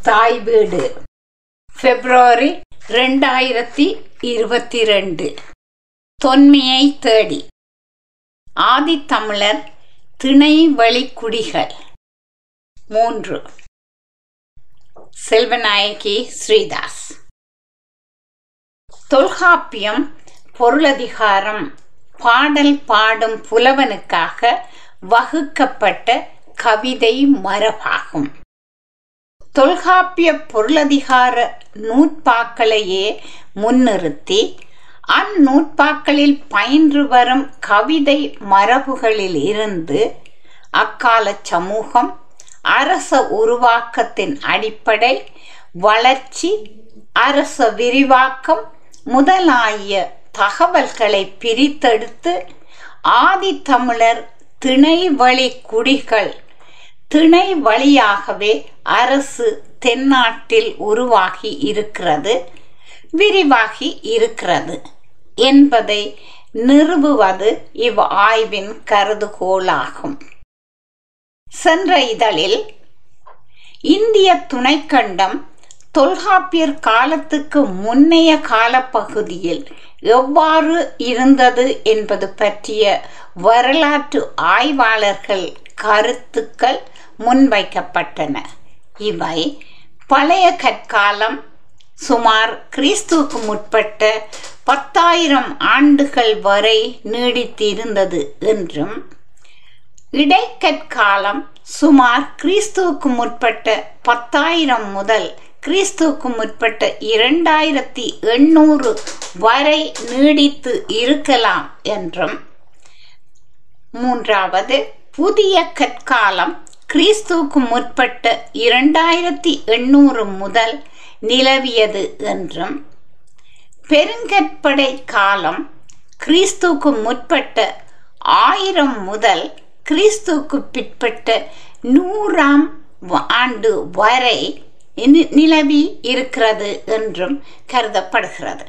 தாய் வீடு பிப்ரவரி ரெண்டாயிரத்தி இருபத்தி ரெண்டு தொன்மையை தேடி ஆதித்தமிழர் திணை வழிக்குடிகள் மூன்று செல்வநாயகி ஸ்ரீதாஸ் தொல்காப்பியம் பொருளதிகாரம் பாடல் பாடும் புலவனுக்காக வகுக்கப்பட்ட கவிதை மரபாகும் தொல்காப்பிய பொருளதிகார நூற்பாக்களையே முன்னிறுத்தி அந்நூற்பாக்களில் பயின்று வரும் கவிதை மரபுகளில் இருந்து அக்கால சமூகம் அரச உருவாக்கத்தின் அடிப்படை வளர்ச்சி அரச விரிவாக்கம் முதலாகிய தகவல்களை பிரித்தெடுத்து ஆதித்தமிழர் திணை வழி குடிகள் திணை வழியாகவே அரசு தென்னாட்டில் உருவாகி இருக்கிறது விரிவாகி இருக்கிறது என்பதை நிறுவுவது இவ் ஆய்வின் கருதுகோளாகும் சென்ற இதழில் இந்திய துணைக்கண்டம் தொல்காப்பியர் காலத்துக்கு முன்னைய காலப்பகுதியில் எவ்வாறு இருந்தது என்பது பற்றிய வரலாற்று ஆய்வாளர்கள் கருத்துக்கள் முன்வைக்கப்பட்டன இவை பழைய கற்காலம் சுமார் கிறிஸ்துவுக்கு முற்பட்ட பத்தாயிரம் ஆண்டுகள் வரை நீடித்திருந்தது என்றும் இடைக்கற்காலம் சுமார் கிறிஸ்துவுக்கு முற்பட்ட பத்தாயிரம் முதல் கிறிஸ்துவுக்கு முற்பட்ட இரண்டாயிரத்தி எண்ணூறு வரை நீடித்து இருக்கலாம் என்றும் மூன்றாவது புதிய கற்காலம் கிறிஸ்துவுக்கு முற்பட்ட இரண்டாயிரத்தி எண்ணூறு முதல் நிலவியது என்றும் பெருங்கற்படை காலம் கிறிஸ்துவுக்கு முற்பட்ட ஆயிரம் முதல் கிறிஸ்துவுக்கு பிற்பட்ட நூறாம் ஆண்டு வரை நிலவி இருக்கிறது என்றும் கருதப்படுகிறது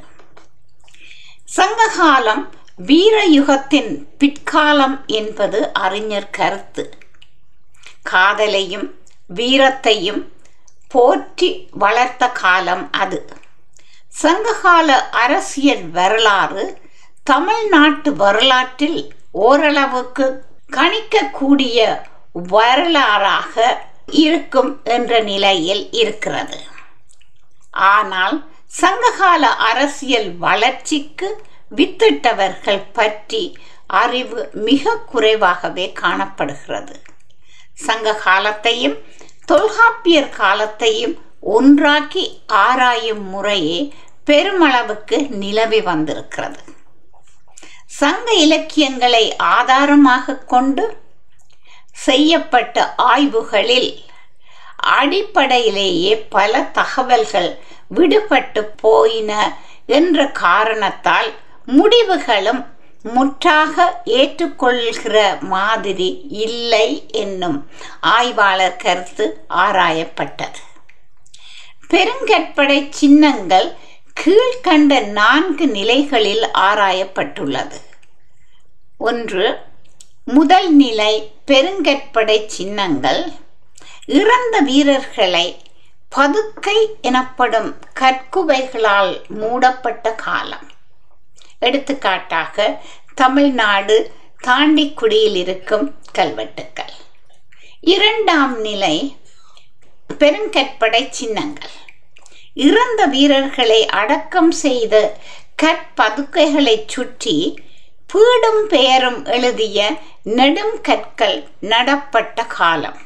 சங்ககாலம் வீரயுகத்தின் பிற்காலம் என்பது அறிஞர் கருத்து காதலையும் வீரத்தையும் போற்றி வளர்த்த காலம் அது சங்ககால அரசியல் வரலாறு தமிழ்நாட்டு வரலாற்றில் ஓரளவுக்கு கணிக்கக்கூடிய வரலாறாக இருக்கும் என்ற நிலையில் இருக்கிறது ஆனால் சங்ககால அரசியல் வளர்ச்சிக்கு வித்திட்டவர்கள் பற்றி அறிவு மிக குறைவாகவே காணப்படுகிறது சங்க காலத்தையும் தொல்காப்பியர் காலத்தையும் ஒன்றாக்கி ஆராயும் முறையே பெருமளவுக்கு நிலவி வந்திருக்கிறது சங்க இலக்கியங்களை ஆதாரமாக கொண்டு செய்யப்பட்ட ஆய்வுகளில் அடிப்படையிலேயே பல தகவல்கள் விடுபட்டு போயின என்ற காரணத்தால் முடிவுகளும் முற்றாக ஏற்றுக்கொள்கிற மாதிரி இல்லை என்னும் ஆய்வாளர் கருத்து ஆராயப்பட்டது பெருங்கற்படை சின்னங்கள் கீழ்கண்ட நான்கு நிலைகளில் ஆராயப்பட்டுள்ளது ஒன்று முதல் நிலை பெருங்கற்படை சின்னங்கள் இறந்த வீரர்களை பதுக்கை எனப்படும் கற்குவைகளால் மூடப்பட்ட காலம் எடுத்துக்காட்டாக தமிழ்நாடு தாண்டிக்குடியில் இருக்கும் கல்வெட்டுக்கள் இரண்டாம் நிலை பெருங்கற்படை சின்னங்கள் இறந்த வீரர்களை அடக்கம் செய்த கற்பதுக்கைகளை சுற்றி பீடும் பெயரும் எழுதிய நெடும் கற்கள் நடப்பட்ட காலம்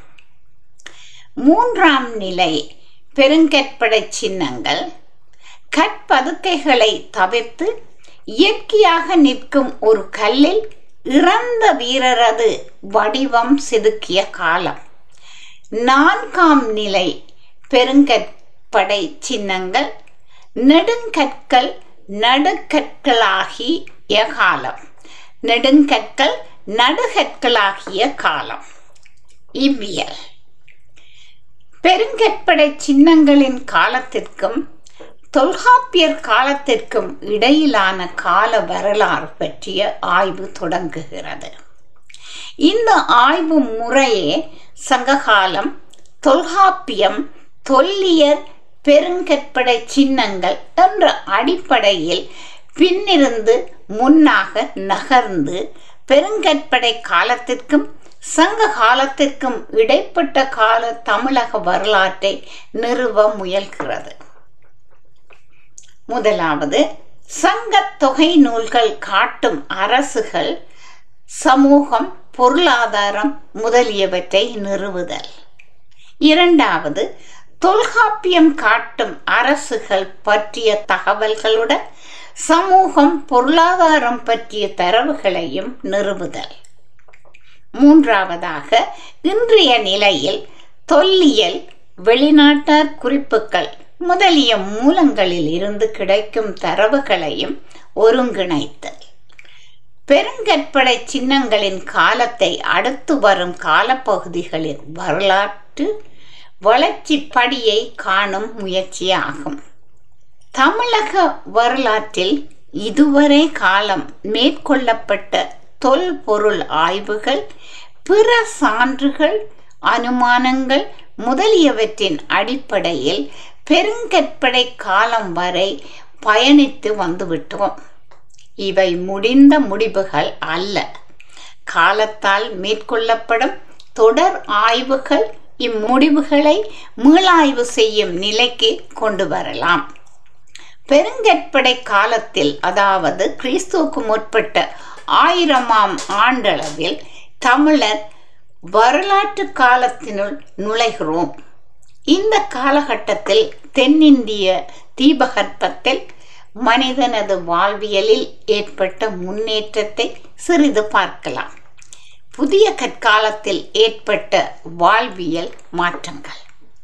மூன்றாம் நிலை பெருங்கற்படை சின்னங்கள் கற்பதுக்கைகளை தவிர்த்து இயற்கையாக நிற்கும் ஒரு கல்லில் இறந்த வீரரது வடிவம் செதுக்கிய காலம் நான்காம் நிலை பெருங்கற்படை சின்னங்கள் நெடுங்கற்கள் நடுக்கற்களாகிய காலம் நெடுங்கற்கள் நடுகற்களாகிய காலம் இவ்வியல் பெருங்கற்படை சின்னங்களின் காலத்திற்கும் தொல்காப்பியர் காலத்திற்கும் இடையிலான கால வரலாறு பற்றிய ஆய்வு தொடங்குகிறது இந்த ஆய்வு முறையே சங்ககாலம் தொல்காப்பியம் தொல்லியர் பெருங்கற்படை சின்னங்கள் என்ற அடிப்படையில் பின்னிருந்து முன்னாக நகர்ந்து பெருங்கற்படை காலத்திற்கும் சங்க காலத்திற்கும் இடைப்பட்ட கால தமிழக வரலாற்றை நிறுவ முயல்கிறது முதலாவது சங்க தொகை நூல்கள் காட்டும் அரசுகள் சமூகம் பொருளாதாரம் முதலியவற்றை நிறுவுதல் இரண்டாவது தொல்காப்பியம் காட்டும் அரசுகள் பற்றிய தகவல்களுடன் சமூகம் பொருளாதாரம் பற்றிய தரவுகளையும் நிறுவுதல் மூன்றாவதாக இன்றைய நிலையில் தொல்லியல் வெளிநாட்டார் குறிப்புகள் முதலிய மூலங்களில் இருந்து கிடைக்கும் தரவுகளையும் ஒருங்கிணைத்தல் பெருங்கற்படை சின்னங்களின் காலத்தை அடுத்து வரும் காலப்பகுதிகளின் வரலாற்று வளர்ச்சி படியை காணும் முயற்சியாகும் தமிழக வரலாற்றில் இதுவரை காலம் மேற்கொள்ளப்பட்ட தொல்பொருள் ஆய்வுகள் பிற சான்றுகள் அனுமானங்கள் முதலியவற்றின் அடிப்படையில் பெருங்கற்படை காலம் வரை பயணித்து வந்துவிட்டோம் இவை முடிந்த முடிவுகள் அல்ல காலத்தால் மேற்கொள்ளப்படும் தொடர் ஆய்வுகள் இம்முடிவுகளை மீளாய்வு செய்யும் நிலைக்கு கொண்டு வரலாம் பெருங்கற்படை காலத்தில் அதாவது கிறிஸ்துவுக்கு முற்பட்ட ஆயிரமாம் ஆண்டளவில் தமிழர் வரலாற்று காலத்தினுள் நுழைகிறோம் இந்த காலகட்டத்தில் தென்னிந்திய தீபகற்பத்தில் மனிதனது வாழ்வியலில் ஏற்பட்ட முன்னேற்றத்தை சிறிது பார்க்கலாம் புதிய கற்காலத்தில் ஏற்பட்ட வாழ்வியல் மாற்றங்கள்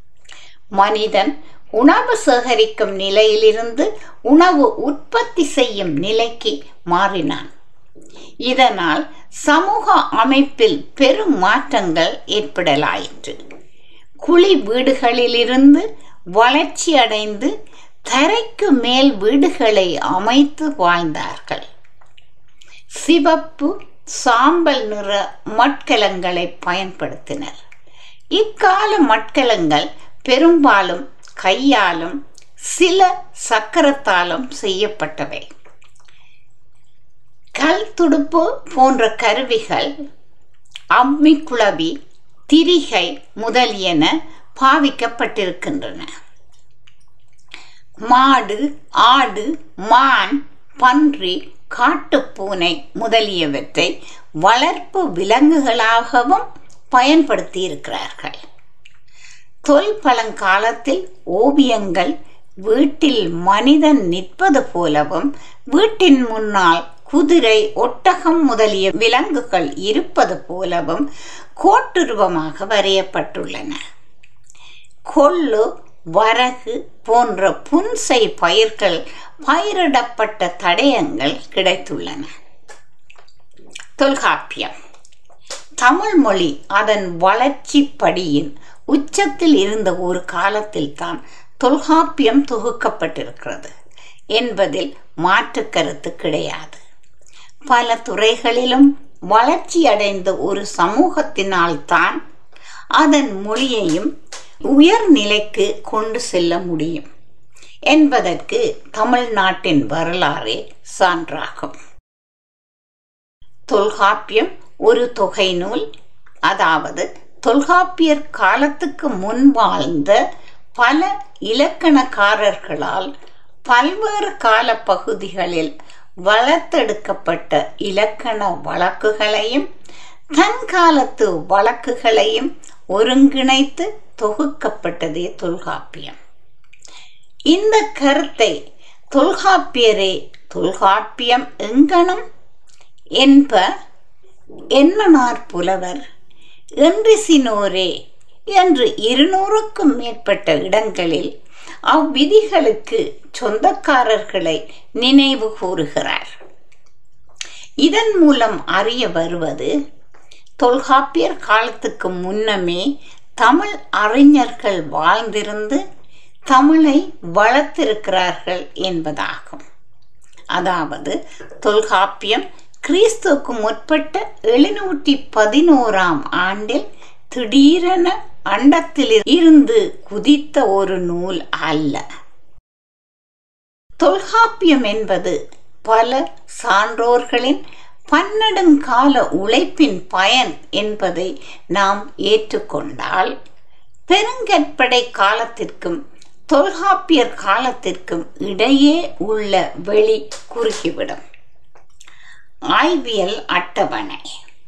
மனிதன் உணவு சேகரிக்கும் நிலையிலிருந்து உணவு உற்பத்தி செய்யும் நிலைக்கு மாறினான் இதனால் சமூக அமைப்பில் பெரும் மாற்றங்கள் ஏற்படலாயிற்று குழி வீடுகளிலிருந்து வளர்ச்சி அடைந்து தரைக்கு மேல் வீடுகளை அமைத்து வாழ்ந்தார்கள் சிவப்பு சாம்பல் நிற மட்கலங்களை பயன்படுத்தினர் இக்கால மட்கலங்கள் பெரும்பாலும் கையாலும் சில சக்கரத்தாலும் செய்யப்பட்டவை கல் துடுப்பு போன்ற கருவிகள் அம்மி குழவி திரிகை முதலியன பாவிக்கப்பட்டிருக்கின்றன மாடு ஆடு மான் பன்றி காட்டுப்பூனை முதலியவற்றை வளர்ப்பு விலங்குகளாகவும் பயன்படுத்தியிருக்கிறார்கள் தொல் பழங்காலத்தில் ஓவியங்கள் வீட்டில் மனிதன் நிற்பது போலவும் வீட்டின் முன்னால் குதிரை ஒட்டகம் முதலிய விலங்குகள் இருப்பது போலவும் கோட்டுருவமாக வரையப்பட்டுள்ளன கொள்ளு வரகு போன்ற புன்சை பயிர்கள் பயிரிடப்பட்ட தடயங்கள் கிடைத்துள்ளன தொல்காப்பியம் தமிழ் மொழி அதன் வளர்ச்சி படியின் உச்சத்தில் இருந்த ஒரு காலத்தில் தான் தொல்காப்பியம் தொகுக்கப்பட்டிருக்கிறது என்பதில் மாற்று கருத்து கிடையாது பல துறைகளிலும் வளர்ச்சி அடைந்த ஒரு சமூகத்தினால் தான் அதன் மொழியையும் உயர்நிலைக்கு கொண்டு செல்ல முடியும் என்பதற்கு தமிழ்நாட்டின் வரலாறே சான்றாகும் தொல்காப்பியம் ஒரு தொகை நூல் அதாவது தொல்காப்பியர் காலத்துக்கு முன் வாழ்ந்த பல இலக்கணக்காரர்களால் பல்வேறு கால பகுதிகளில் வளர்த்தெடுக்கப்பட்ட இலக்கண வழக்குகளையும் தன் காலத்து வழக்குகளையும் ஒருங்கிணைத்து தொகுக்கப்பட்டதே தொல்காப்பியம் இந்த கருத்தை தொல்காப்பியரே தொல்காப்பியம் எங்கனம் என்ப என்னனார் புலவர் என்றிசினோரே என்று இருநூறுக்கும் மேற்பட்ட இடங்களில் அவ்விதிகளுக்கு சொந்தக்காரர்களை நினைவு கூறுகிறார் இதன் மூலம் அறிய வருவது தொல்காப்பியர் காலத்துக்கு முன்னமே தமிழ் அறிஞர்கள் வாழ்ந்திருந்து தமிழை வளர்த்திருக்கிறார்கள் என்பதாகும் அதாவது தொல்காப்பியம் கிறிஸ்துவுக்கு முற்பட்ட எழுநூற்றி பதினோராம் ஆண்டில் திடீரென அண்டத்தில் இருந்து குதித்த ஒரு நூல் அல்ல தொல்காப்பியம் என்பது பல சான்றோர்களின் பன்னெடுங்கால உழைப்பின் பயன் என்பதை நாம் ஏற்றுக்கொண்டால் பெருங்கற்படை காலத்திற்கும் தொல்காப்பியர் காலத்திற்கும் இடையே உள்ள வெளி குறுகிவிடும் ஆய்வியல் அட்டவணை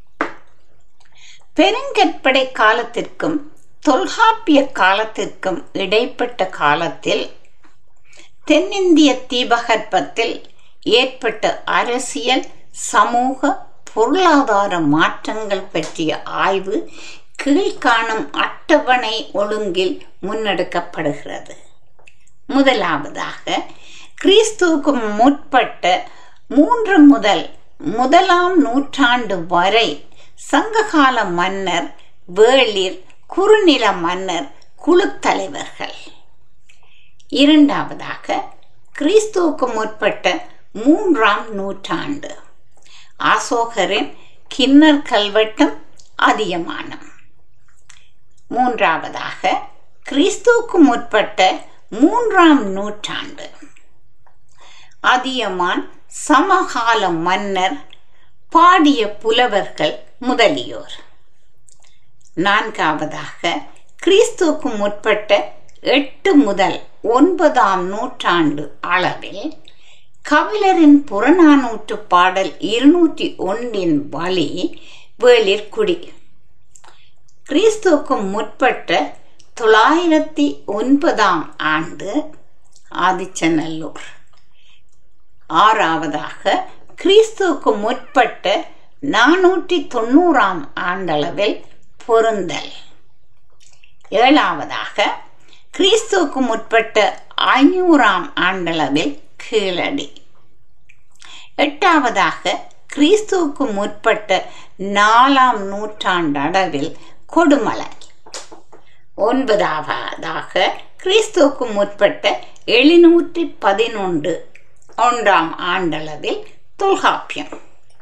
பெருங்கற்படை காலத்திற்கும் தொல்காப்பிய காலத்திற்கும் இடைப்பட்ட காலத்தில் தென்னிந்திய தீபகற்பத்தில் ஏற்பட்ட அரசியல் சமூக பொருளாதார மாற்றங்கள் பற்றிய ஆய்வு கீழ்காணும் அட்டவணை ஒழுங்கில் முன்னெடுக்கப்படுகிறது முதலாவதாக கிறிஸ்துவுக்கு முற்பட்ட மூன்று முதல் முதலாம் நூற்றாண்டு வரை சங்ககால மன்னர் வேளிர் குறுநில மன்னர் குழுத்தலைவர்கள் இரண்டாவதாக கிறிஸ்துவுக்கு முற்பட்ட மூன்றாம் நூற்றாண்டு அசோகரின் கிண்ணர் கல்வெட்டும் அதிகமானம் மூன்றாவதாக கிறிஸ்துவுக்கு முற்பட்ட மூன்றாம் நூற்றாண்டு அதியமான் சமகால மன்னர் பாடிய புலவர்கள் முதலியோர் நான்காவதாக கிறிஸ்துவுக்கு முற்பட்ட எட்டு முதல் ஒன்பதாம் நூற்றாண்டு அளவில் கபிலரின் புறநானூற்று பாடல் இருநூற்றி ஒன்றின் வழி வேளிர்குடி கிறிஸ்துவுக்கு முற்பட்ட தொள்ளாயிரத்தி ஒன்பதாம் ஆண்டு ஆதிச்சநல்லூர் ஆறாவதாக கிறிஸ்துவுக்கு முற்பட்ட நானூற்றி தொண்ணூறாம் ஆண்டளவில் பொருந்தல் ஏழாவதாக கிறிஸ்துவுக்கு முற்பட்ட ஐநூறாம் ஆண்டளவில் கீழடி எட்டாவதாக கிறிஸ்துவுக்கு முற்பட்ட நாலாம் நூற்றாண்டளவில் கொடுமலை ஒன்பதாவதாக கிறிஸ்துவுக்கு முற்பட்ட எழுநூற்றி பதினொன்று ஒன்றாம் ஆண்டளவில் தொல்காப்பியம்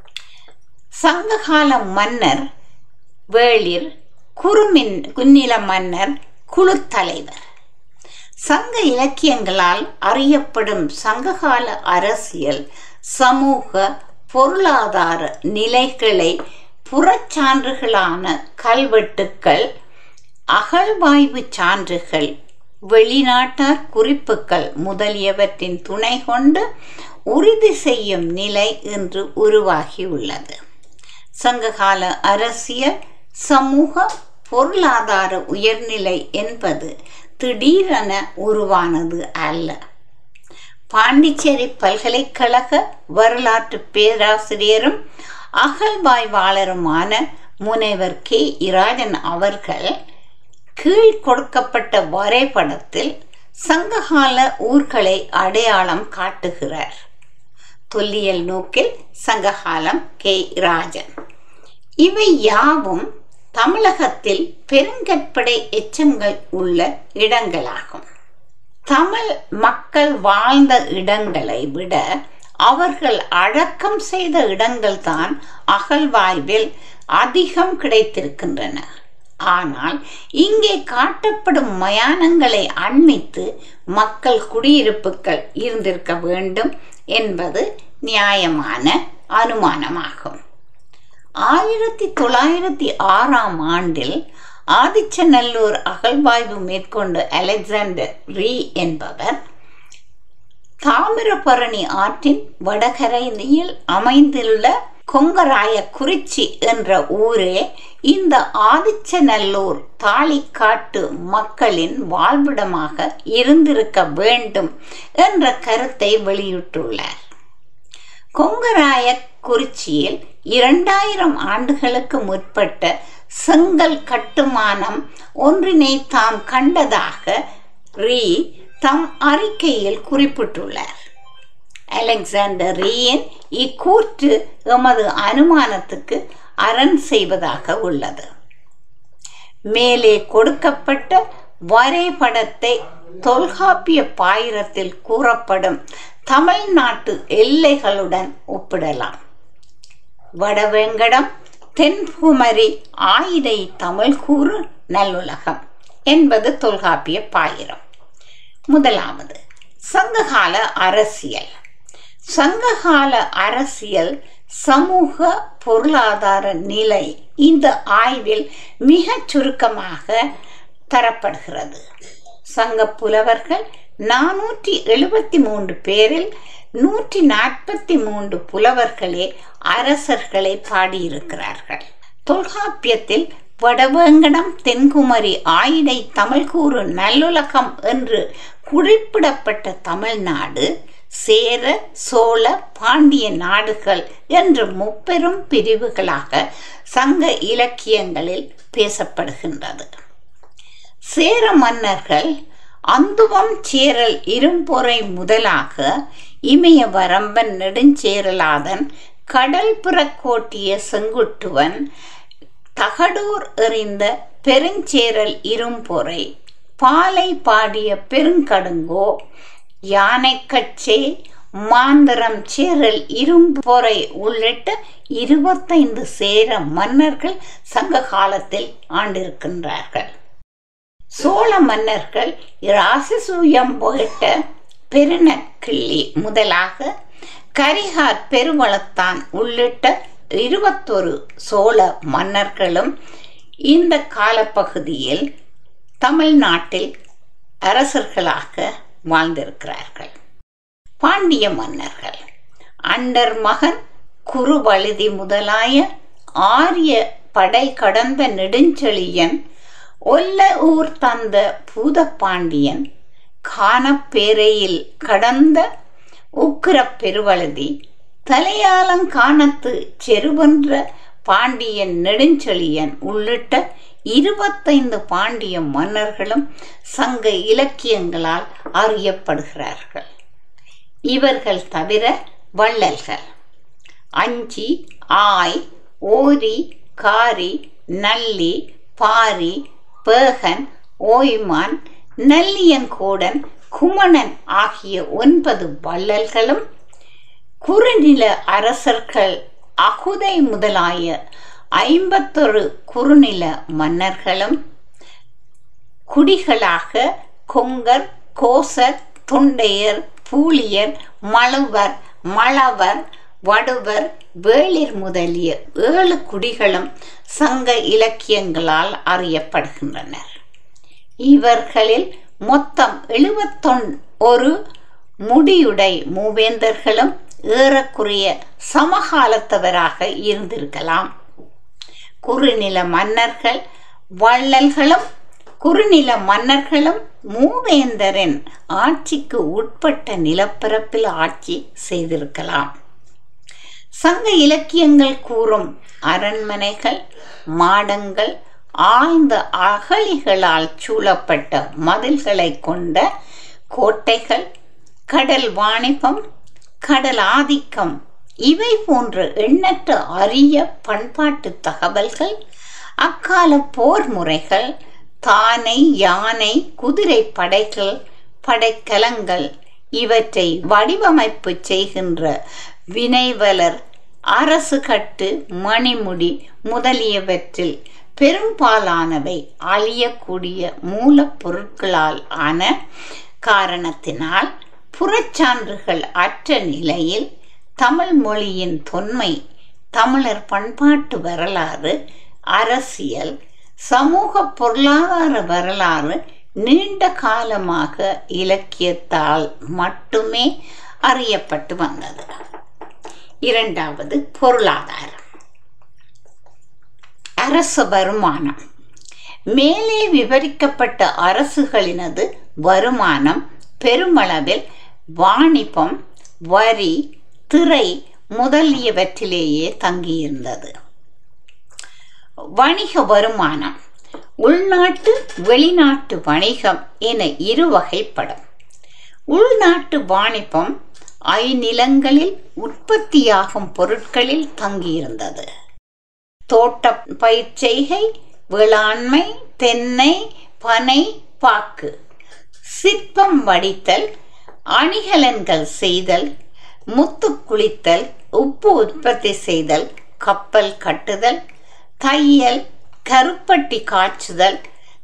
சங்ககால மன்னர் வேளிர் குறுமின் குன்னில மன்னர் குழுத்தலைவர் சங்க இலக்கியங்களால் அறியப்படும் சங்ககால அரசியல் சமூக பொருளாதார நிலைகளை புறச்சான்றுகளான கல்வெட்டுக்கள் அகழ்வாய்வு சான்றுகள் வெளிநாட்டார் குறிப்புகள் முதலியவற்றின் துணை கொண்டு உறுதி செய்யும் நிலை இன்று உருவாகியுள்ளது சங்ககால அரசியல் சமூக பொருளாதார உயர்நிலை என்பது திடீரென உருவானது அல்ல பாண்டிச்சேரி பல்கலைக்கழக வரலாற்று பேராசிரியரும் அகழ்வாய்வாளருமான முனைவர் கே இராஜன் அவர்கள் கீழ் கொடுக்கப்பட்ட வரைபடத்தில் சங்ககால ஊர்களை அடையாளம் காட்டுகிறார் தொல்லியல் நோக்கில் சங்ககாலம் கே ராஜன் இவை யாவும் தமிழகத்தில் பெருங்கற்படை எச்சங்கள் உள்ள இடங்களாகும் தமிழ் மக்கள் வாழ்ந்த இடங்களை விட அவர்கள் அடக்கம் செய்த இடங்கள் தான் அகழ்வாய்வில் அதிகம் கிடைத்திருக்கின்றன ஆனால் இங்கே காட்டப்படும் மயானங்களை அண்மித்து மக்கள் குடியிருப்புகள் இருந்திருக்க வேண்டும் என்பது நியாயமான அனுமானமாகும் ஆயிரத்தி தொள்ளாயிரத்தி ஆறாம் ஆண்டில் ஆதிச்சநல்லூர் அகழ்வாய்வு மேற்கொண்ட அலெக்சாண்டர் ரீ என்பவர் தாமிரபரணி ஆற்றின் வடகரையில் அமைந்துள்ள கொங்கராய குறிச்சி என்ற ஊரே இந்த ஆதிச்சநல்லூர் தாளிக்காட்டு மக்களின் வாழ்விடமாக இருந்திருக்க வேண்டும் என்ற கருத்தை வெளியிட்டுள்ளார் கொங்கராய குறிச்சியில் இரண்டாயிரம் ஆண்டுகளுக்கு முற்பட்ட செங்கல் கட்டுமானம் ஒன்றினை தாம் கண்டதாக ரீ தம் அறிக்கையில் குறிப்பிட்டுள்ளார் அலெக்சாண்டர் ரீயின் இக்கூற்று எமது அனுமானத்துக்கு அரண் செய்வதாக உள்ளது மேலே கொடுக்கப்பட்ட வரைபடத்தை தொல்காப்பிய பாயிரத்தில் கூறப்படும் தமிழ்நாட்டு எல்லைகளுடன் ஒப்பிடலாம் வடவேங்கடம் தென்குமரி ஆயிடை தமிழ் கூறு நல்லுலகம் என்பது தொல்காப்பிய பாயிரம் முதலாவது சங்ககால அரசியல் சங்ககால அரசியல் சமூக பொருளாதார நிலை இந்த ஆய்வில் மிகச் சுருக்கமாக தரப்படுகிறது சங்க புலவர்கள் நானூற்றி எழுபத்தி மூன்று பேரில் நூற்றி நாற்பத்தி மூன்று புலவர்களே அரசர்களை பாடியிருக்கிறார்கள் தொல்காப்பியத்தில் வடவேங்கடம் தென்குமரி ஆயிடை தமிழ்கூறு நல்லுலகம் என்று குறிப்பிடப்பட்ட தமிழ்நாடு சேர சோழ பாண்டிய நாடுகள் என்று முப்பெரும் பிரிவுகளாக சங்க இலக்கியங்களில் பேசப்படுகின்றது சேர மன்னர்கள் அந்துவம் சேரல் இரும்பொறை முதலாக இமய வரம்பன் நெடுஞ்சேரலாதன் கடல் புறக்கோட்டிய செங்குட்டுவன் தகடூர் எறிந்த பெருஞ்சேரல் இரும்பொறை பாலை பாடிய பெருங்கடுங்கோ யானைக்கச்சே மாந்தரம் சேரல் இரும்பொறை உள்ளிட்ட இருபத்தைந்து சேர மன்னர்கள் சங்க காலத்தில் ஆண்டிருக்கின்றார்கள் சோழ மன்னர்கள் ராசசூயம் புகட்ட பெருநக்கிள்ளி முதலாக கரிகார் பெருவளத்தான் உள்ளிட்ட இருபத்தொரு சோழ மன்னர்களும் இந்த காலப்பகுதியில் தமிழ்நாட்டில் அரசர்களாக வாழ்ந்திருக்கிறார்கள் பாண்டிய மன்னர்கள் அண்டர் மகன் குறுவழுதி முதலாய ஆரிய படை கடந்த நெடுஞ்செழியன் ஒல்ல ஊர் தந்த பூதப்பாண்டியன் காணப்பேரையில் கடந்த உக்கிர பெருவழுதி தலையாலங்கானத்து செருவென்ற பாண்டியன் நெடுஞ்செழியன் உள்ளிட்ட இருபத்தைந்து பாண்டிய மன்னர்களும் சங்க இலக்கியங்களால் அறியப்படுகிறார்கள் இவர்கள் தவிர வள்ளல்கள் அஞ்சி ஆய் ஓரி காரி நல்லி பாரி பேகன் ஓய்மான் நல்லியங்கோடன் குமணன் ஆகிய ஒன்பது வள்ளல்களும் குறுநில அரசர்கள் அகுதை முதலாய ஐம்பத்தொரு குறுநில மன்னர்களும் குடிகளாக கொங்கர் கோசர் தொண்டையர் பூலியர் மழுவர் மளவர் வடுவர் வேளிர் முதலிய ஏழு குடிகளும் சங்க இலக்கியங்களால் அறியப்படுகின்றனர் இவர்களில் மொத்தம் எழுபத்தொன் ஒரு முடியுடை மூவேந்தர்களும் ஏறக்குறைய சமகாலத்தவராக இருந்திருக்கலாம் குறுநில மன்னர்கள் வள்ளல்களும் குறுநில மன்னர்களும் மூவேந்தரின் ஆட்சிக்கு உட்பட்ட நிலப்பரப்பில் ஆட்சி செய்திருக்கலாம் சங்க இலக்கியங்கள் கூறும் அரண்மனைகள் மாடங்கள் ஆழ்ந்த அகழிகளால் சூழப்பட்ட மதில்களை கொண்ட கோட்டைகள் கடல் வாணிபம் கடல் ஆதிக்கம் இவை போன்ற எண்ணற்ற அரிய பண்பாட்டு தகவல்கள் அக்கால போர் முறைகள் தானை யானை குதிரை படைகள் படைக்கலங்கள் இவற்றை வடிவமைப்பு செய்கின்ற வினைவலர் அரசு கட்டு மணிமுடி முதலியவற்றில் பெரும்பாலானவை அழியக்கூடிய மூலப்பொருட்களால் ஆன காரணத்தினால் புறச்சான்றுகள் அற்ற நிலையில் தமிழ் மொழியின் தொன்மை தமிழர் பண்பாட்டு வரலாறு அரசியல் சமூக பொருளாதார வரலாறு நீண்ட காலமாக இலக்கியத்தால் மட்டுமே அறியப்பட்டு வந்தது இரண்டாவது பொருளாதாரம் அரச வருமானம் மேலே விவரிக்கப்பட்ட அரசுகளினது வருமானம் பெருமளவில் வாணிபம் வரி திரை முதலியவற்றிலேயே தங்கியிருந்தது வணிக வருமானம் உள்நாட்டு வெளிநாட்டு வணிகம் என இரு வகைப்படும் உள்நாட்டு வாணிபம் ஐநிலங்களில் உற்பத்தியாகும் பொருட்களில் தங்கியிருந்தது தோட்ட பயிர்ச்செய்கை வேளாண்மை தென்னை பனை பாக்கு சிற்பம் வடித்தல் அணிகலன்கள் செய்தல் முத்து குளித்தல் உப்பு உற்பத்தி செய்தல் கப்பல் கட்டுதல் தையல் கருப்பட்டி காய்ச்சுதல்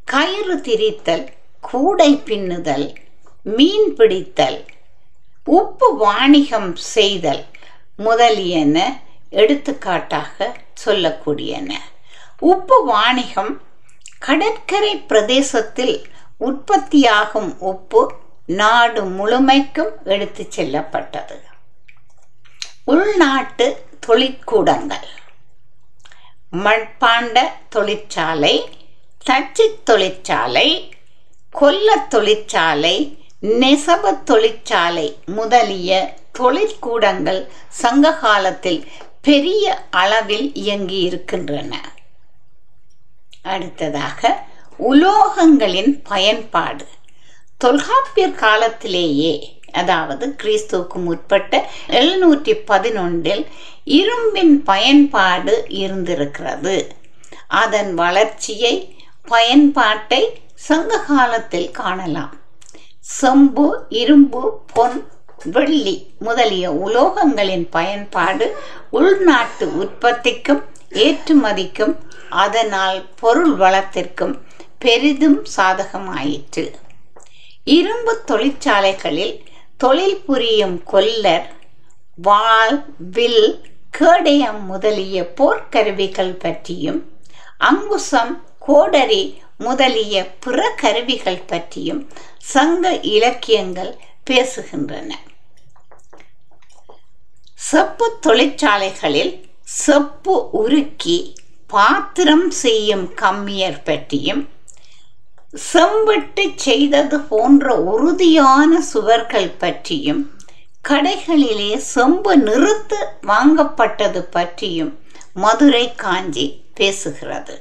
கயிறு திரித்தல் கூடை பின்னுதல் மீன் பிடித்தல் உப்பு வாணிகம் செய்தல் முதலியன எடுத்துக்காட்டாக சொல்லக்கூடியன உப்பு வாணிகம் கடற்கரை பிரதேசத்தில் உற்பத்தியாகும் உப்பு நாடு முழுமைக்கும் எடுத்துச் செல்லப்பட்டது உள்நாட்டு தொழிற்கூடங்கள் மண்பாண்ட தொழிற்சாலை தச்சு தொழிற்சாலை கொல்ல தொழிற்சாலை நெசவு தொழிற்சாலை முதலிய தொழிற்கூடங்கள் சங்க காலத்தில் பெரிய அளவில் இயங்கி இருக்கின்றன அடுத்ததாக உலோகங்களின் பயன்பாடு தொல்காப்பியர் காலத்திலேயே அதாவது கிறிஸ்துவுக்கு முற்பட்ட எழுநூற்றி பதினொன்றில் இரும்பின் பயன்பாடு இருந்திருக்கிறது அதன் வளர்ச்சியை பயன்பாட்டை சங்க காலத்தில் காணலாம் செம்பு இரும்பு பொன் வெள்ளி முதலிய உலோகங்களின் பயன்பாடு உள்நாட்டு உற்பத்திக்கும் ஏற்றுமதிக்கும் அதனால் பொருள் வளத்திற்கும் பெரிதும் சாதகமாயிற்று இரும்பு தொழிற்சாலைகளில் தொழில் புரியும் கொல்லர் வாள் வில் கேடயம் முதலிய போர்க்கருவிகள் பற்றியும் அங்குசம் கோடரி முதலிய பிற கருவிகள் பற்றியும் சங்க இலக்கியங்கள் பேசுகின்றன செப்பு தொழிற்சாலைகளில் செப்பு உருக்கி பாத்திரம் செய்யும் கம்மியர் பற்றியும் செம்பிட்டு செய்தது போன்ற உறுதியான சுவர்கள் பற்றியும் கடைகளிலே செம்பு நிறுத்து வாங்கப்பட்டது பற்றியும் மதுரை காஞ்சி பேசுகிறது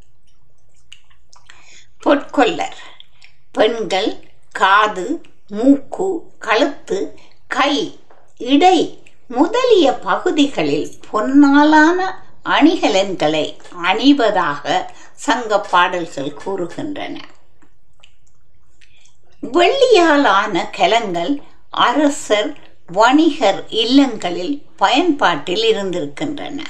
பொற்கொல்லர் பெண்கள் காது மூக்கு கழுத்து கை இடை முதலிய பகுதிகளில் பொன்னாலான அணிகலன்களை அணிவதாக சங்க பாடல்கள் கூறுகின்றன வெள்ளியாலான கலங்கள் அரசர் வணிகர் இல்லங்களில் பயன்பாட்டில் இருந்திருக்கின்றன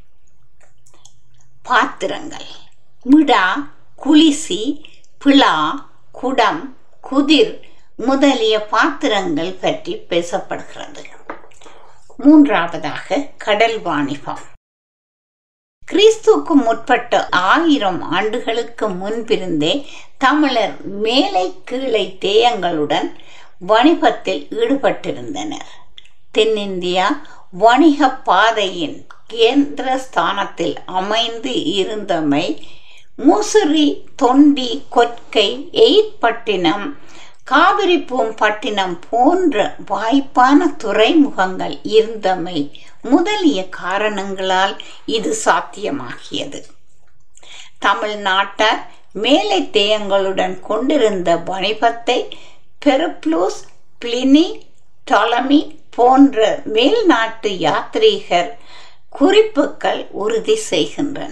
பாத்திரங்கள் மிடா குளிசி பிளா குடம் குதிர் முதலிய பாத்திரங்கள் பற்றி பேசப்படுகிறது மூன்றாவதாக கடல் வாணிபம் கிறிஸ்துவுக்கு முற்பட்ட ஆயிரம் ஆண்டுகளுக்கு முன்பிருந்தே தமிழர் மேலை கீழே தேயங்களுடன் வணிகத்தில் ஈடுபட்டிருந்தனர் தென்னிந்தியா வணிக பாதையின் கேந்திர ஸ்தானத்தில் அமைந்து இருந்தமை முசிறி தொண்டி கொற்கை எயிற்பட்டினம் காவிரிப்பூம்பட்டினம் போன்ற வாய்ப்பான துறைமுகங்கள் இருந்தமை முதலிய காரணங்களால் இது சாத்தியமாகியது தமிழ்நாட்டார் மேலை தேயங்களுடன் கொண்டிருந்த வணிபத்தை பெருப்ளூஸ் பிளினி டொலமி போன்ற மேல்நாட்டு யாத்ரீகர் குறிப்புகள் உறுதி செய்கின்றன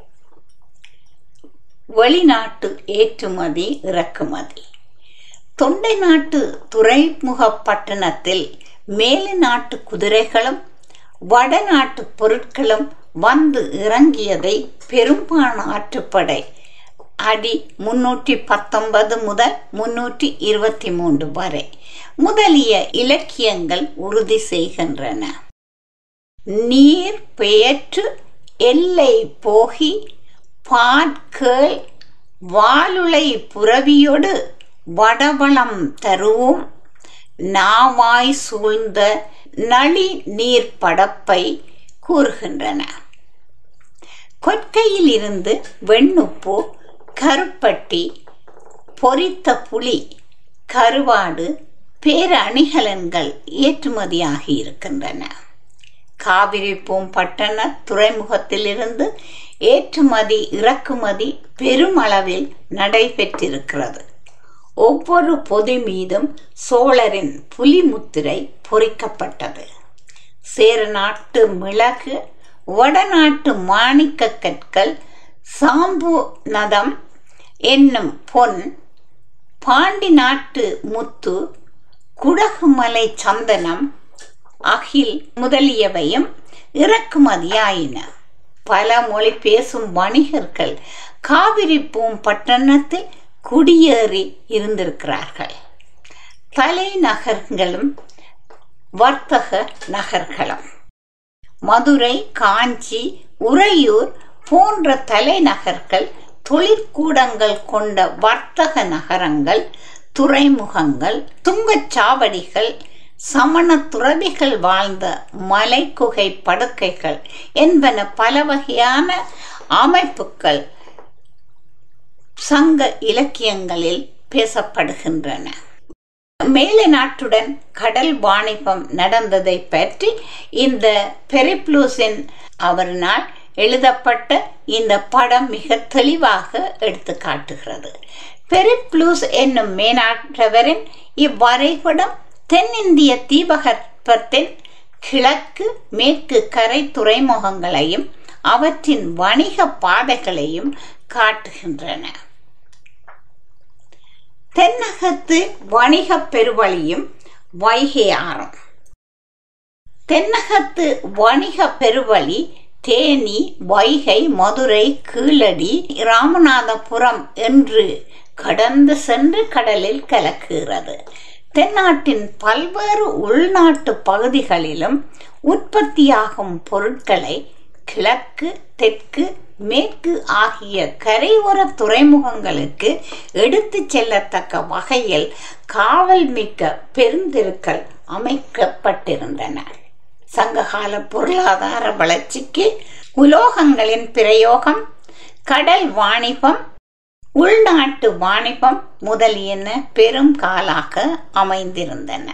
வெளிநாட்டு ஏற்றுமதி இறக்குமதி தொண்டை நாட்டு துறைமுக பட்டணத்தில் மேலை நாட்டு குதிரைகளும் வடநாட்டு பொருட்களும் வந்து இறங்கியதை பெரும்பான ஆற்றுப்படை அடி முன்னூற்றி பத்தொன்பது முதல் முன்னூற்றி இருபத்தி மூன்று வரை முதலிய இலக்கியங்கள் உறுதி செய்கின்றன நீர் பெயற்று எல்லை போகி பாட்கேள் வாலுளை புறவியொடு வடவளம் தருவும் நாவாய் சூழ்ந்த நளி நீர் படப்பை கூறுகின்றன கொற்கையில் இருந்து வெண்ணுப்பு கருப்பட்டி பொரித்த புளி கருவாடு பேரணிகலன்கள் ஏற்றுமதியாகி இருக்கின்றன காவிரி பூம்பட்டண துறைமுகத்திலிருந்து ஏற்றுமதி இறக்குமதி பெருமளவில் நடைபெற்றிருக்கிறது ஒவ்வொரு பொதி மீதும் சோழரின் புலிமுத்திரை பொறிக்கப்பட்டது சேர நாட்டு மிளகு வடநாட்டு மாணிக்க கற்கள் சாம்பு நதம் என்னும் பொன் பாண்டி நாட்டு முத்து குடகுமலை சந்தனம் அகில் முதலியவையும் இறக்குமதியாயின பல மொழி பேசும் வணிகர்கள் காவிரி பூம்பட்டணத்தில் குடியேறி இருந்திருக்கிறார்கள் தலைநகர்களும் வர்த்தக நகர்களும் மதுரை காஞ்சி உறையூர் போன்ற தலைநகர்கள் தொழிற்கூடங்கள் கொண்ட வர்த்தக நகரங்கள் துறைமுகங்கள் சுங்கச்சாவடிகள் சமண துறவிகள் வாழ்ந்த மலைக்குகை படுக்கைகள் என்பன பல வகையான அமைப்புகள் சங்க இலக்கியங்களில் பேசப்படுகின்றன மேலை நாட்டுடன் கடல் வாணிபம் நடந்ததை பற்றி இந்த பெரிப்ளூசின் அவரினால் எழுதப்பட்ட இந்த படம் மிக தெளிவாக எடுத்து காட்டுகிறது பெரிப்ளூஸ் என்னும் மேனாட்டவரின் இவ்வரைபடம் தென்னிந்திய தீபகற்பத்தின் கிழக்கு மேற்கு கரை துறைமுகங்களையும் அவற்றின் வணிக பாதைகளையும் காட்டுகின்றன தென்னகத்து வணிக பெருவழியும் வைகை ஆறும் தென்னகத்து வணிக பெருவழி தேனி வைகை மதுரை கீழடி ராமநாதபுரம் என்று கடந்து சென்று கடலில் கலக்குகிறது தென்னாட்டின் பல்வேறு உள்நாட்டு பகுதிகளிலும் உற்பத்தியாகும் பொருட்களை கிழக்கு தெற்கு மேற்கு ஆகிய கரையோர துறைமுகங்களுக்கு எடுத்து செல்லத்தக்க வகையில் காவல் மிக்க பெருந்தெருக்கள் அமைக்கப்பட்டிருந்தன சங்ககால பொருளாதார வளர்ச்சிக்கு உலோகங்களின் பிரயோகம் கடல் வாணிபம் உள்நாட்டு வாணிபம் முதலியன பெரும் காலாக அமைந்திருந்தன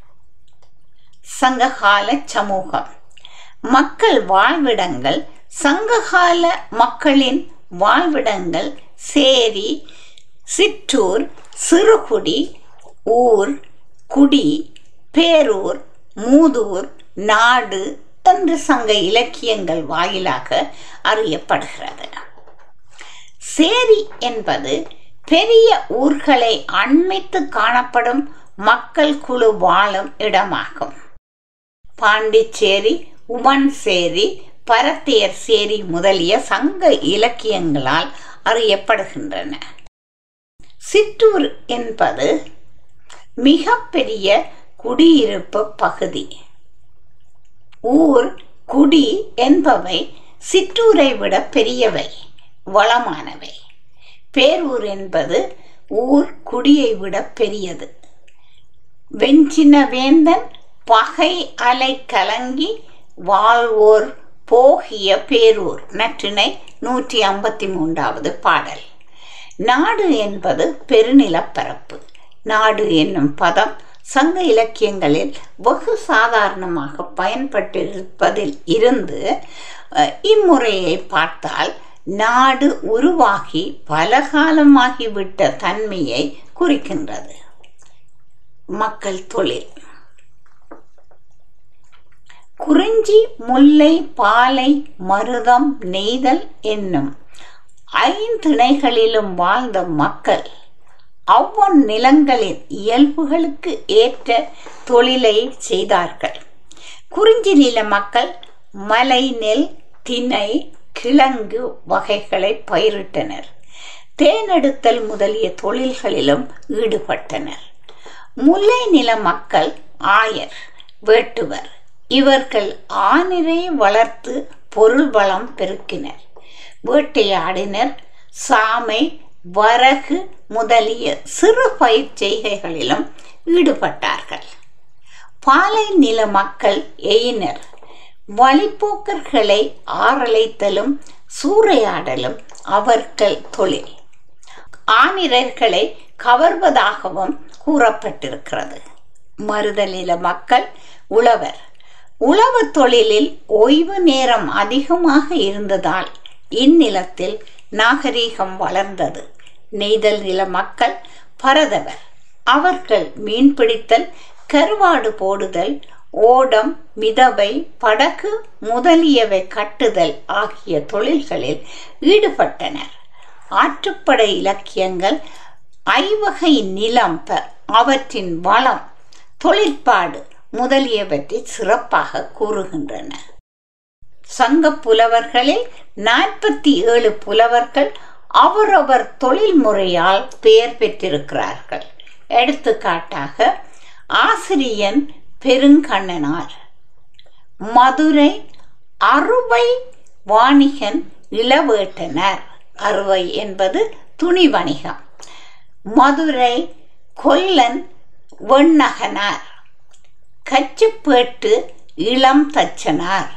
சங்ககால சமூகம் மக்கள் வாழ்விடங்கள் சங்ககால மக்களின் வாழ்விடங்கள் சேரி சிற்றூர் சிறுகுடி ஊர் குடி பேரூர் மூதூர் நாடு என்று சங்க இலக்கியங்கள் வாயிலாக அறியப்படுகிறது சேரி என்பது பெரிய ஊர்களை அண்மித்து காணப்படும் மக்கள் குழு வாழும் இடமாகும் பாண்டிச்சேரி உமன்சேரி பரத்தியர் சேரி முதலிய சங்க இலக்கியங்களால் அறியப்படுகின்றன சிற்றூர் என்பது மிகப்பெரிய குடியிருப்பு பகுதி ஊர் குடி என்பவை சிற்றூரை விட பெரியவை வளமானவை பேரூர் என்பது ஊர் குடியை விட பெரியது வெஞ்சின வேந்தன் பகை அலை கலங்கி வாழ்வோர் போகிய பேரூர் நற்றினை நூற்றி ஐம்பத்தி மூன்றாவது பாடல் நாடு என்பது பெருநிலப்பரப்பு நாடு என்னும் பதம் சங்க இலக்கியங்களில் வெகு சாதாரணமாக பயன்பட்டிருப்பதில் இருந்து இம்முறையை பார்த்தால் நாடு உருவாகி பலகாலமாகிவிட்ட தன்மையை குறிக்கின்றது மக்கள் தொழில் குறிஞ்சி முல்லை பாலை மருதம் நெய்தல் என்னும் ஐந்திணைகளிலும் வாழ்ந்த மக்கள் அவ்வொன் நிலங்களின் இயல்புகளுக்கு ஏற்ற தொழிலை செய்தார்கள் குறிஞ்சி நில மக்கள் மலை நெல் திணை கிழங்கு வகைகளை பயிரிட்டனர் தேனெடுத்தல் முதலிய தொழில்களிலும் ஈடுபட்டனர் முல்லை நில மக்கள் ஆயர் வேட்டுவர் இவர்கள் ஆணிரை வளர்த்து பொருள் வளம் பெருக்கினர் வேட்டையாடினர் சாமை வரகு முதலிய சிறு பயிர் செய்கைகளிலும் ஈடுபட்டார்கள் பாலை நில மக்கள் எயினர் வழிப்போக்கர்களை ஆரலைத்தலும் சூறையாடலும் அவர்கள் தொழில் ஆணிரர்களை கவர்வதாகவும் கூறப்பட்டிருக்கிறது மருத நில மக்கள் உழவர் உழவு தொழிலில் ஓய்வு நேரம் அதிகமாக இருந்ததால் இந்நிலத்தில் நாகரீகம் வளர்ந்தது நெய்தல் நில மக்கள் பரதவர் அவர்கள் மீன்பிடித்தல் கருவாடு போடுதல் ஓடம் மிதவை படகு முதலியவை கட்டுதல் ஆகிய தொழில்களில் ஈடுபட்டனர் ஆற்றுப்படை இலக்கியங்கள் ஐவகை நிலம் அவற்றின் வளம் தொழிற்பாடு முதலியவற்றை சிறப்பாக கூறுகின்றன சங்க புலவர்களில் நாற்பத்தி ஏழு புலவர்கள் அவரவர் தொழில் முறையால் பெயர் பெற்றிருக்கிறார்கள் எடுத்துக்காட்டாக ஆசிரியன் பெருங்கண்ணனார் மதுரை அறுவை வாணிகன் இளவேட்டனர் அறுவை என்பது துணி வணிகம் மதுரை கொல்லன் வெண்ணகனார் கச்சுப்பேட்டு இளம் தச்சனார்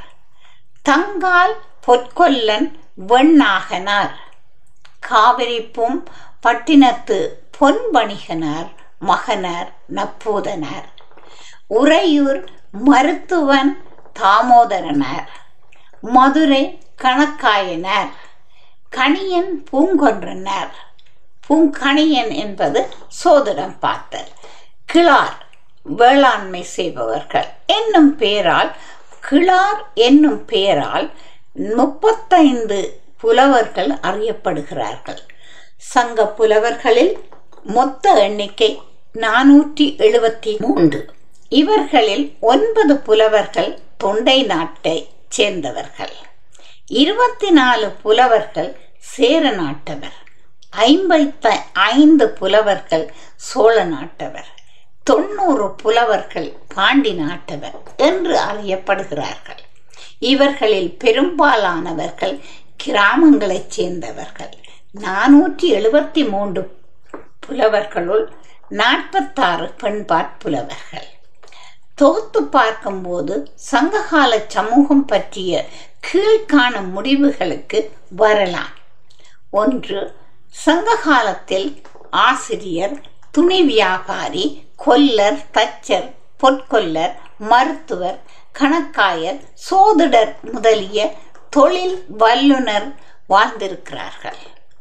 தங்கால் பொற்கொல்லன் வெண்ணாகனார் காவிரிப்பும் பட்டினத்து பொன் வணிகனார் மகனார் நப்பூதனார் உறையூர் மருத்துவன் தாமோதரனார் மதுரை கணக்காயனார் கணியன் பூங்கொன்றனார் பூங்கணியன் என்பது சோதிடம் பார்த்தல் கிளார் வேளாண்மை செய்பவர்கள் என்னும் பெயரால் கிளார் என்னும் பெயரால் முப்பத்தைந்து புலவர்கள் அறியப்படுகிறார்கள் சங்க புலவர்களில் மொத்த எண்ணிக்கை நானூற்றி எழுபத்தி மூன்று இவர்களில் ஒன்பது புலவர்கள் தொண்டை நாட்டை சேர்ந்தவர்கள் இருபத்தி நாலு புலவர்கள் சேர நாட்டவர் ஐம்பத்தி ஐந்து புலவர்கள் சோழ நாட்டவர் தொண்ணூறு புலவர்கள் பாண்டி நாட்டவர் என்று அறியப்படுகிறார்கள் இவர்களில் பெரும்பாலானவர்கள் கிராமங்களைச் சேர்ந்தவர்கள் நானூற்றி எழுபத்தி மூன்று புலவர்களுள் நாற்பத்தாறு பெண்பாற் புலவர்கள் தொகுத்து பார்க்கும்போது சங்ககால சமூகம் பற்றிய கீழ்காணும் முடிவுகளுக்கு வரலாம் ஒன்று சங்ககாலத்தில் ஆசிரியர் துணி வியாபாரி கொல்லர் தச்சர் பொற்கொல்லர் மருத்துவர் கணக்காயர் சோதிடர் முதலிய தொழில் வல்லுனர் வாழ்ந்திருக்கிறார்கள்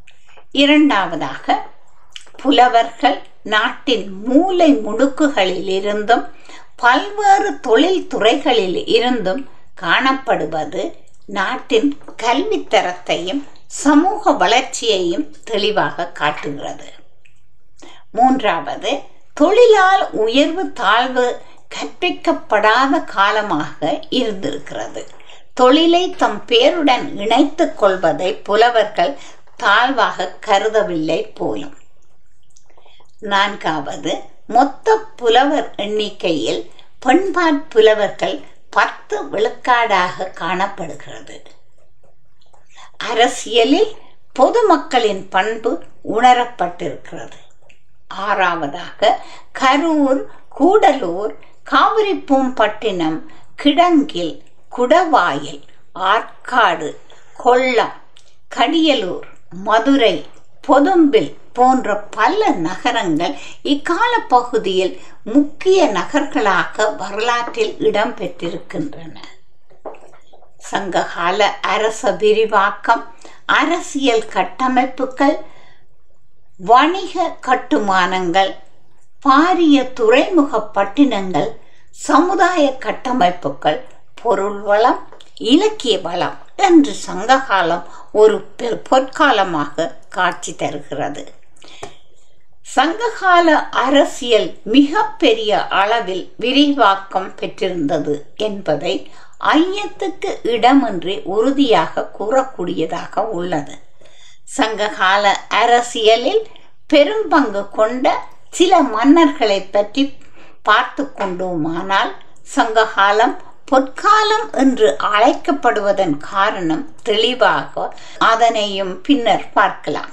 இரண்டாவதாக புலவர்கள் நாட்டின் மூலை முடுக்குகளில் இருந்தும் பல்வேறு தொழில் துறைகளில் இருந்தும் காணப்படுவது நாட்டின் கல்வித்தரத்தையும் சமூக வளர்ச்சியையும் தெளிவாக காட்டுகிறது மூன்றாவது தொழிலால் உயர்வு தாழ்வு கற்பிக்கப்படாத காலமாக இருந்திருக்கிறது தொழிலை தம் பேருடன் இணைத்துக் கொள்வதை புலவர்கள் தாழ்வாக கருதவில்லை போலும் நான்காவது மொத்த புலவர் எண்ணிக்கையில் பெண்பாற் புலவர்கள் பத்து விழுக்காடாக காணப்படுகிறது அரசியலில் பொதுமக்களின் பண்பு உணரப்பட்டிருக்கிறது ஆறாவதாக கரூர் கூடலூர் காவிரிப்பூம்பட்டினம் கிடங்கில் குடவாயில் ஆற்காடு கொல்லம் கடியலூர் மதுரை பொதும்பில் போன்ற பல நகரங்கள் இக்கால பகுதியில் முக்கிய நகர்களாக வரலாற்றில் இடம்பெற்றிருக்கின்றன சங்ககால அரச விரிவாக்கம் அரசியல் கட்டமைப்புகள் வணிக கட்டுமானங்கள் பாரிய துறைமுக பட்டினங்கள் சமுதாய கட்டமைப்புகள் பொருள் வளம் இலக்கிய வளம் என்று சங்ககாலம் ஒரு பொற்காலமாக காட்சி தருகிறது சங்ககால அரசியல் மிக பெரிய அளவில் விரிவாக்கம் பெற்றிருந்தது என்பதை ஐயத்துக்கு இடமின்றி உறுதியாக கூறக்கூடியதாக உள்ளது சங்ககால அரசியலில் பெரும்பங்கு கொண்ட சில மன்னர்களை பற்றி பார்த்து கொண்டோமானால் சங்ககாலம் பொற்காலம் என்று அழைக்கப்படுவதன் காரணம் தெளிவாக அதனையும் பின்னர் பார்க்கலாம்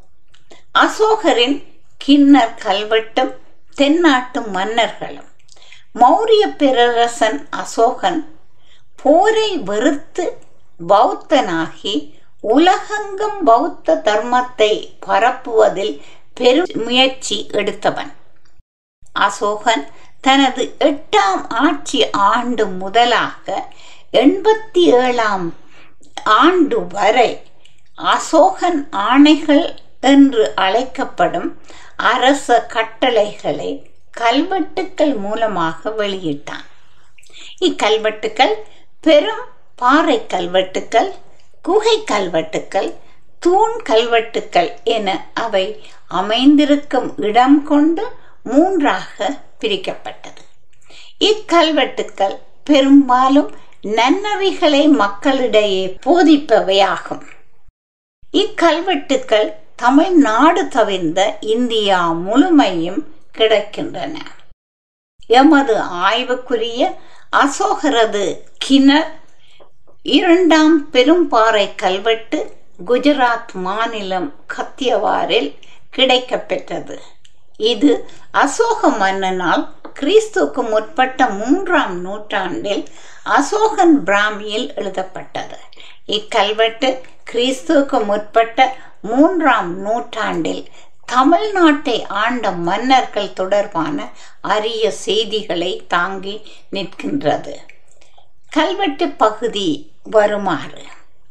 அசோகரின் கிண்ணர் கல்வெட்டும் தென்னாட்டு மன்னர்களும் மௌரிய பேரரசன் அசோகன் போரை வெறுத்து பௌத்தனாகி உலகெங்கும் பௌத்த தர்மத்தை பரப்புவதில் பெரும் முயற்சி எடுத்தவன் அசோகன் தனது எட்டாம் ஆட்சி ஆண்டு முதலாக எண்பத்தி ஏழாம் ஆண்டு வரை அசோகன் ஆணைகள் என்று அழைக்கப்படும் அரச கட்டளைகளை கல்வெட்டுக்கள் மூலமாக வெளியிட்டான் இக்கல்வெட்டுக்கள் பெரும் பாறை கல்வெட்டுக்கள் குகை கல்வெட்டுக்கள் தூண் கல்வெட்டுக்கள் என அவை அமைந்திருக்கும் இடம் கொண்டு மூன்றாக பிரிக்கப்பட்டது இக்கல்வெட்டுக்கள் பெரும்பாலும் நன்னறிகளை மக்களிடையே போதிப்பவையாகும் இக்கல்வெட்டுக்கள் தமிழ்நாடு தவிர்ந்த இந்தியா முழுமையும் கிடைக்கின்றன எமது ஆய்வுக்குரிய அசோகரது கிணர் இரண்டாம் பெரும்பாறை கல்வெட்டு குஜராத் மாநிலம் கத்தியவாரில் கிடைக்கப்பெற்றது இது அசோக மன்னனால் கிறிஸ்துக்கு முற்பட்ட மூன்றாம் நூற்றாண்டில் அசோகன் பிராமியில் எழுதப்பட்டது இக்கல்வெட்டு கிறிஸ்துக்கு முற்பட்ட மூன்றாம் நூற்றாண்டில் தமிழ்நாட்டை ஆண்ட மன்னர்கள் தொடர்பான அரிய செய்திகளை தாங்கி நிற்கின்றது கல்வெட்டு பகுதி வருமாறு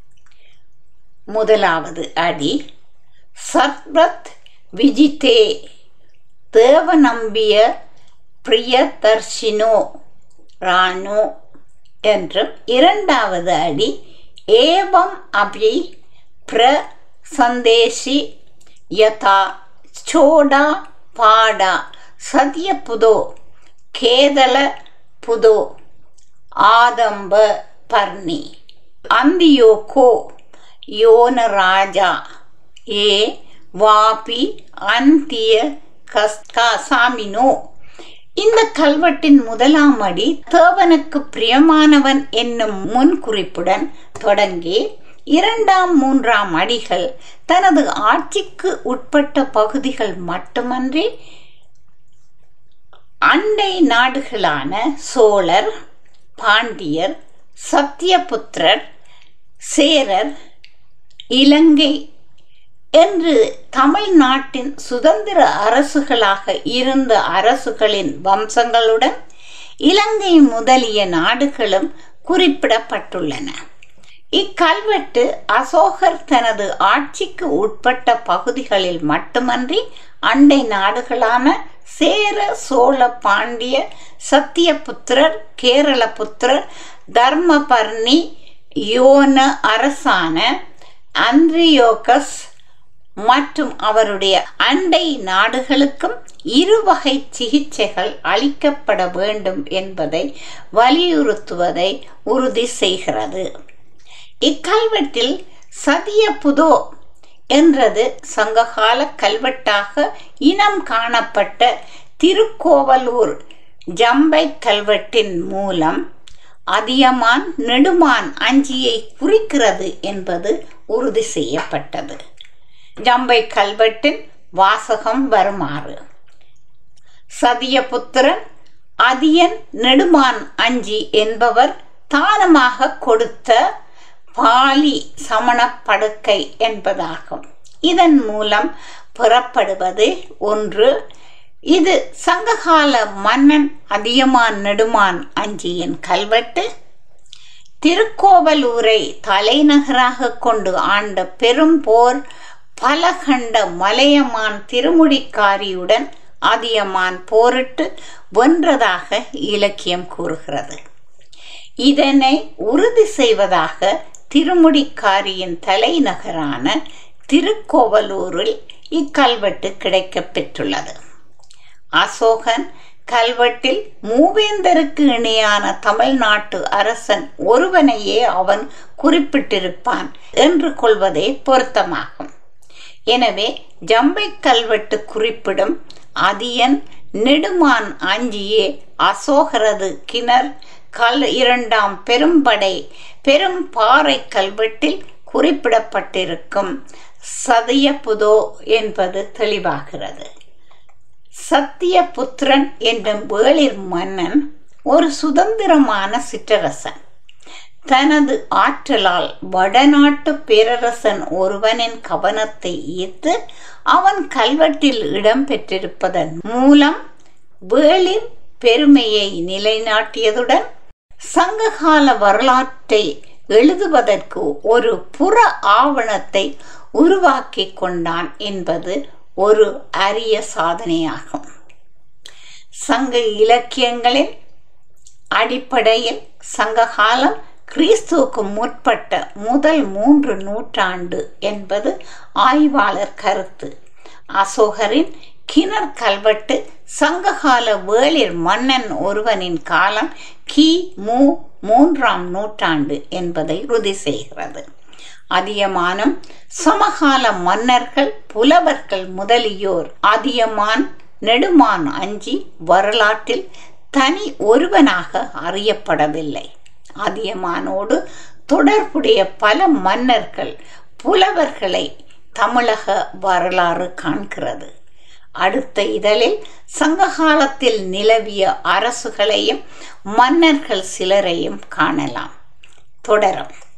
முதலாவது அடி சத்ரத் விஜிதே தேவநம்பிய பிரியதர்ஷினோ ராணோ என்றும் இரண்டாவது அடி ஏவம் அபி பிர சந்தேஷி யதா சோடா பாடா சத்ய புதோ கேதல புதோ ஆதம்ப பர்ணி அந்தியோகோ யோனராஜா ஏ வாபி அந்திய கஸ்காசாமினோ இந்த கல்வெட்டின் முதலாம் அடி தேவனுக்கு பிரியமானவன் என்னும் முன்குறிப்புடன் தொடங்கி இரண்டாம் மூன்றாம் அடிகள் தனது ஆட்சிக்கு உட்பட்ட பகுதிகள் மட்டுமன்றி அண்டை நாடுகளான சோழர் பாண்டியர் சத்தியபுத்திரர் சேரர் இலங்கை என்று தமிழ்நாட்டின் சுதந்திர அரசுகளாக இருந்த அரசுகளின் வம்சங்களுடன் இலங்கை முதலிய நாடுகளும் குறிப்பிடப்பட்டுள்ளன இக்கல்வெட்டு அசோகர் தனது ஆட்சிக்கு உட்பட்ட பகுதிகளில் மட்டுமன்றி அண்டை நாடுகளான சேர சோழ பாண்டிய சத்தியபுத்திரர் கேரளபுத்திரர் தர்மபர்ணி யோன அரசான அந்திரியோகஸ் மற்றும் அவருடைய அண்டை நாடுகளுக்கும் இருவகை சிகிச்சைகள் அளிக்கப்பட வேண்டும் என்பதை வலியுறுத்துவதை உறுதி செய்கிறது இக்கல்வெட்டில் சதிய புதோ என்றது சங்ககால கல்வெட்டாக இனம் காணப்பட்ட திருக்கோவலூர் ஜம்பை கல்வெட்டின் மூலம் அதியமான் நெடுமான் அஞ்சியை குறிக்கிறது என்பது உறுதி செய்யப்பட்டது ஜம்பை கல்வெட்டின் வாசகம் வருமாறு சதியபுத்திரன் அதியன் நெடுமான் அஞ்சி என்பவர் தானமாக கொடுத்த பாலி சமண படுக்கை என்பதாகும் இதன் மூலம் பெறப்படுவது ஒன்று இது சங்ககால மன்னன் அதியமான் நெடுமான் அஞ்சியின் கல்வெட்டு திருக்கோவலூரை தலைநகராக கொண்டு ஆண்ட பெரும் போர் பலகண்ட மலையமான் திருமுடிக்காரியுடன் அதியமான் போரிட்டு வென்றதாக இலக்கியம் கூறுகிறது இதனை உறுதி செய்வதாக திருமுடிக்காரியின் தலைநகரான திருக்கோவலூரில் இக்கல்வெட்டு கிடைக்கப் பெற்றுள்ளது அசோகன் கல்வெட்டில் மூவேந்தருக்கு இணையான தமிழ்நாட்டு அரசன் ஒருவனையே அவன் குறிப்பிட்டிருப்பான் என்று கொள்வதே பொருத்தமாகும் எனவே ஜம்பை கல்வெட்டு குறிப்பிடும் அதியன் நெடுமான் அஞ்சியே அசோகரது கிணர் கல் இரண்டாம் பெரும்படை பெரும் பாறை கல்வெட்டில் குறிப்பிடப்பட்டிருக்கும் சதியபுதோ என்பது தெளிவாகிறது சத்தியபுத்திரன் என்னும் வேளிர் மன்னன் ஒரு சுதந்திரமான சிற்றரசன் தனது ஆற்றலால் வடநாட்டு பேரரசன் ஒருவனின் கவனத்தை ஈர்த்து அவன் கல்வெட்டில் இடம்பெற்றிருப்பதன் மூலம் வேளிர் பெருமையை நிலைநாட்டியதுடன் சங்ககால வரலாற்றை எழுதுவதற்கு ஒரு புற ஆவணத்தை உருவாக்கி கொண்டான் என்பது ஒரு அரிய சாதனையாகும் சங்க இலக்கியங்களின் அடிப்படையில் சங்ககாலம் கிறிஸ்துவுக்கு முற்பட்ட முதல் மூன்று நூற்றாண்டு என்பது ஆய்வாளர் கருத்து அசோகரின் கிணர் கல்வெட்டு சங்ககால வேளிர் மன்னன் ஒருவனின் காலம் கி மு மூன்றாம் நூற்றாண்டு என்பதை உறுதி செய்கிறது அதியமானும் சமகால மன்னர்கள் புலவர்கள் முதலியோர் அதியமான் நெடுமான் அஞ்சி வரலாற்றில் தனி ஒருவனாக அறியப்படவில்லை அதியமானோடு தொடர்புடைய பல மன்னர்கள் புலவர்களை தமிழக வரலாறு காண்கிறது அடுத்த இதழில் சங்ககாலத்தில் நிலவிய அரசுகளையும் மன்னர்கள் சிலரையும் காணலாம் தொடரும்